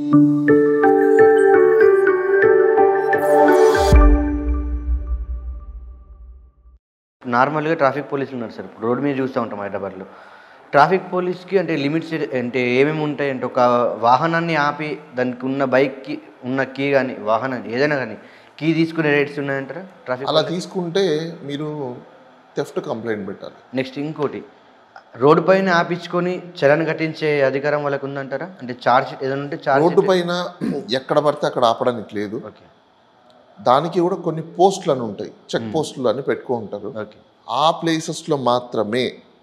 నార్మల్గా ట్రాఫిక్ పోలీసులు ఉన్నారు సార్ ఇప్పుడు రోడ్డు మీద చూస్తూ ఉంటాం హైదరాబాద్లో ట్రాఫిక్ పోలీస్కి అంటే లిమిట్స్ అంటే ఏమేమి ఉంటాయి అంటే ఒక వాహనాన్ని ఆపి దానికి ఉన్న బైక్కి ఉన్న కీ కానీ వాహనాన్ని ఏదైనా కానీ కీ తీసుకునే రేట్స్ ఉన్నాయంటారా ట్రాఫిక్ అలా తీసుకుంటే మీరు థెఫ్ట్ కంప్లైంట్ పెట్టాలి నెక్స్ట్ ఇంకోటి రోడ్డు పైన ఆపించుకొని చలన కట్టించే అధికారం వాళ్ళకు ఉందంటారా అంటే చార్జ్ ఏదైనా ఉంటే చార్జ్ రోడ్డు పైన ఎక్కడ పడితే అక్కడ ఆపడానికి లేదు ఓకే దానికి కూడా కొన్ని పోస్టులు అని ఉంటాయి చెక్ పోస్టులు అని పెట్టుకో ఉంటారు ఓకే ఆ ప్లేసెస్లో మాత్రమే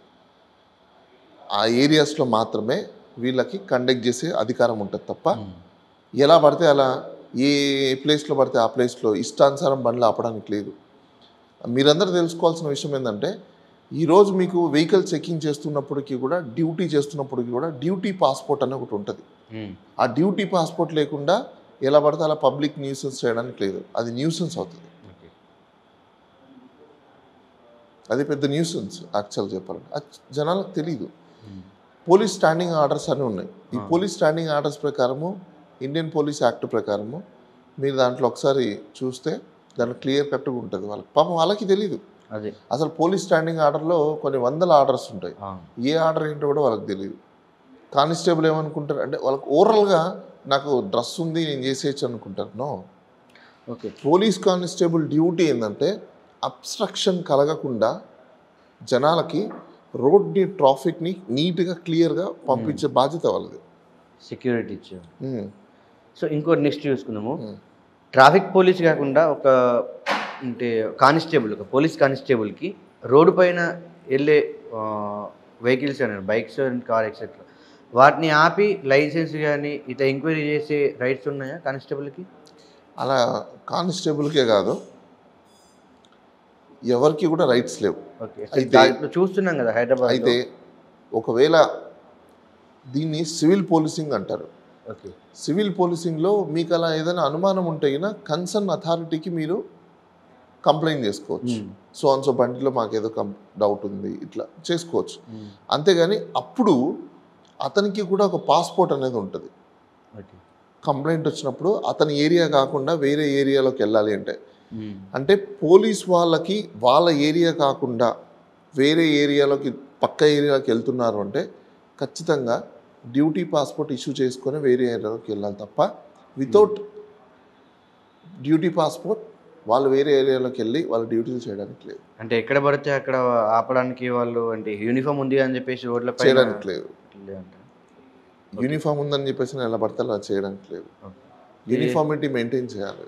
ఆ ఏరియాస్లో మాత్రమే వీళ్ళకి కండక్ట్ చేసే అధికారం ఉంటుంది తప్ప ఎలా పడితే అలా ఏ ప్లేస్లో పడితే ఆ ప్లేస్లో ఇష్టానుసారం బండ్లు ఆపడానికి లేదు మీరందరూ తెలుసుకోవాల్సిన విషయం ఏంటంటే ఈరోజు మీకు వెహికల్ చెకింగ్ చేస్తున్నప్పటికీ కూడా డ్యూటీ చేస్తున్నప్పటికీ కూడా డ్యూటీ పాస్పోర్ట్ అని ఒకటి ఉంటుంది ఆ డ్యూటీ పాస్పోర్ట్ లేకుండా ఎలా పడితే అలా పబ్లిక్ న్యూసెన్స్ చేయడానికి లేదు అది న్యూసెన్స్ అవుతుంది ఓకే అది పెద్ద న్యూసెన్స్ యాక్చువల్ చెప్పాలంటే అది జనాలకు తెలియదు పోలీస్ స్టాండింగ్ ఆర్డర్స్ అని ఉన్నాయి ఈ పోలీస్ స్టాండింగ్ ఆర్డర్స్ ప్రకారము ఇండియన్ పోలీస్ యాక్ట్ ప్రకారము మీరు దాంట్లో ఒకసారి చూస్తే దాంట్లో క్లియర్ కట్గా ఉంటుంది వాళ్ళకి పాపం వాళ్ళకి తెలియదు అదే అసలు పోలీస్ స్టాండింగ్ ఆర్డర్లో కొన్ని వందల ఆర్డర్స్ ఉంటాయి ఆ, ఏ ఆర్డర్ ఏంటో కూడా వాళ్ళకి తెలియదు కానిస్టేబుల్ ఏమనుకుంటారు అంటే వాళ్ళకి ఓవరాల్గా నాకు డ్రెస్ ఉంది నేను చేసేయచ్చు అనుకుంటారు no okay police constable duty ఏంటంటే అబ్స్ట్రక్షన్ కలగకుండా జనాలకి రోడ్ని ట్రాఫిక్ని నీట్గా క్లియర్గా పంపించే బాధ్యత వాళ్ళది సెక్యూరిటీ ఇచ్చారు ఉమ్. సో ఇంకోటి నెక్స్ట్ చూసుకుందాము ఉమ్. ట్రాఫిక్ పోలీస్ కాకుండా ఒక అంటే కానిస్టేబుల్ ఒక పోలీస్ కానిస్టేబుల్కి రోడ్డు పైన వెళ్ళే వెహికల్స్ అని బైక్స్ అండ్ కార్ ఎక్సెట్రా వాటిని ఆపి లైసెన్స్ కానీ ఇట్లా ఎంక్వైరీ చేసే రైట్స్ ఉన్నాయా కానిస్టేబుల్కి అలా కానిస్టేబుల్కే కాదు ఎవరికి కూడా రైట్స్ లేవు ఓకే అయితే- ఇప్పుడు చూస్తున్నాం కదా హైదరాబాద్ అయితే ఒకవేళ దీన్ని సివిల్ పోలీసింగ్ అంటారు ఓకే సివిల్ పోలీసింగ్లో మీకు అలా ఏదైనా అనుమానం ఉంటే గిన కన్సర్న్ అథారిటీకి మీరు కంప్లైంట్ చేసుకోవచ్చు సో అన్ సో బండిలో మాకేదో కం డౌట్ ఉంది ఇట్లా చేసుకోవచ్చు అంతేగాని అప్పుడు అతనికి కూడా ఒక పాస్పోర్ట్ అనేది ఉంటుంది ఓకే కంప్లైంట్ వచ్చినప్పుడు అతని ఏరియా కాకుండా వేరే ఏరియాలోకి వెళ్ళాలి అంటే అంటే పోలీస్ వాళ్ళకి వాళ్ళ ఏరియా కాకుండా వేరే ఏరియాలోకి పక్క ఏరియాలోకి వెళ్తున్నారు అంటే ఖచ్చితంగా డ్యూటీ పాస్పోర్ట్ ఇష్యూ చేసుకొని వేరే ఏరియాలోకి వెళ్ళాలి తప్ప వితౌట్ డ్యూటీ పాస్పోర్ట్ వాళ్ళు వేరే ఏరియాలోకి వెళ్ళి వాళ్ళ డ్యూటీలు చేయడానికి లేదు అంటే ఎక్కడ పడితే అక్కడ ఆపడానికి వాళ్ళు అంటే యూనిఫామ్ ఉంది అని చెప్పేసి రోడ్ల చేయడానికి లేదు యూనిఫామ్ ఉందని చెప్పేసి నేను ఎలా పడితే అలా చేయడానికి లేదు యూనిఫామిటీ మెయింటైన్ చేయాలి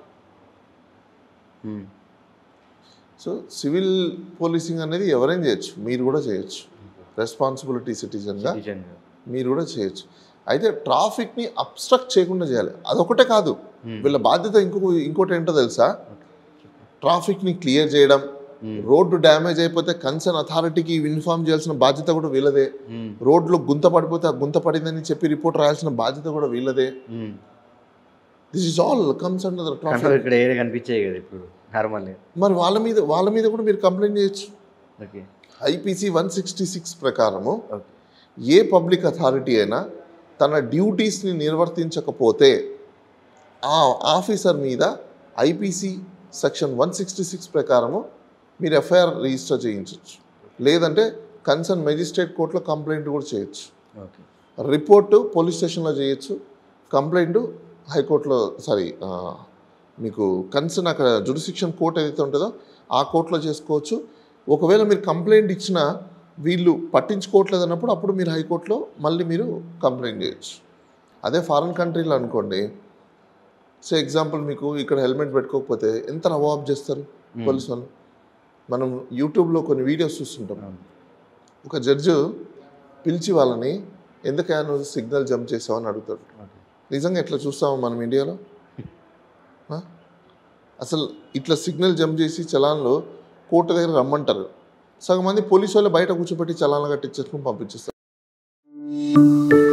సో సివిల్ పోలీసింగ్ అనేది ఎవరైనా చేయొచ్చు మీరు కూడా చేయొచ్చు రెస్పాన్సిబిలిటీ సిటిజన్గా మీరు కూడా చేయొచ్చు అయితే ట్రాఫిక్ని అబ్స్ట్రక్ట్ చేయకుండా చేయాలి అదొకటే కాదు వీళ్ళ బాధ్యత ఇంకొక ఇంకోటి ఏంటో తెలుసా ట్రాఫిక్ని క్లియర్ చేయడం రోడ్డు డ్యామేజ్ అయిపోతే కన్సర్న్ అథారిటీకి ఇన్ఫార్మ్ చేయాల్సిన బాధ్యత కూడా వీళ్ళదే రోడ్లో గుంత పడిపోతే ఆ గుంత పడిందని చెప్పి రిపోర్ట్ రాయాల్సిన బాధ్యత కూడా వీళ్ళదే this is all comes under traffic ఇక్కడ ఏరియా కనిపించాయి కదా ఇప్పుడు నార్మల్ మరి వాళ్ళ మీద వాళ్ళ మీద కూడా మీరు కంప్లైంట్ చేయొచ్చు okay IPC one sixty six ప్రకారము ఓకే ఏ పబ్లిక్ అథారిటీ అయినా తన డ్యూటీస్ని నిర్వర్తించకపోతే ఆ ఆఫీసర్ మీద IPC section one sixty six ప్రకారము మీరు ఎఫ్ఐఆర్ రిజిస్టర్ చేయించవచ్చు లేదంటే కన్సర్న్ మెజిస్ట్రేట్ కోర్టులో కంప్లైంట్ కూడా చేయొచ్చు ఓకే రిపోర్టు పోలీస్ స్టేషన్లో చేయొచ్చు కంప్లైంట్ హైకోర్టులో సారీ మీకు కన్సర్న్ అక్కడ జుడిసిక్షన్ కోర్ట్ ఏదైతే ఉంటుందో ఆ కోర్టులో చేసుకోవచ్చు ఒకవేళ మీరు కంప్లైంట్ ఇచ్చినా వీళ్ళు పట్టించుకోవట్లేదు అన్నప్పుడు అప్పుడు మీరు హైకోర్టులో మళ్ళీ మీరు కంప్లైంట్ చేయొచ్చు అదే ఫారిన్ కంట్రీలో అనుకోండి సో ఎగ్జాంపుల్ మీకు ఇక్కడ హెల్మెట్ పెట్టుకోకపోతే ఎంత అవాబ్ చేస్తారు పోలీస్ వాళ్ళు మనం యూట్యూబ్లో కొన్ని వీడియోస్ చూస్తుంటాం ఒక జడ్జి పిలిచి వాళ్ళని ఎందుకైనా నువ్వు సిగ్నల్ జంప్ చేసావు అని అడుగుతాడు ఓకే నిజంగా ఎట్లా చూస్తాము మనం ఇండియాలో ఆ? అసలు ఇట్లా సిగ్నల్ జంప్ చేసి చలాన్లు కోర్టు దగ్గర రమ్మంటారు సగం మంది పోలీసు వాళ్ళు బయట కూర్చోబెట్టి చలాన్లు కట్టించేసుకుని పంపించేస్తారు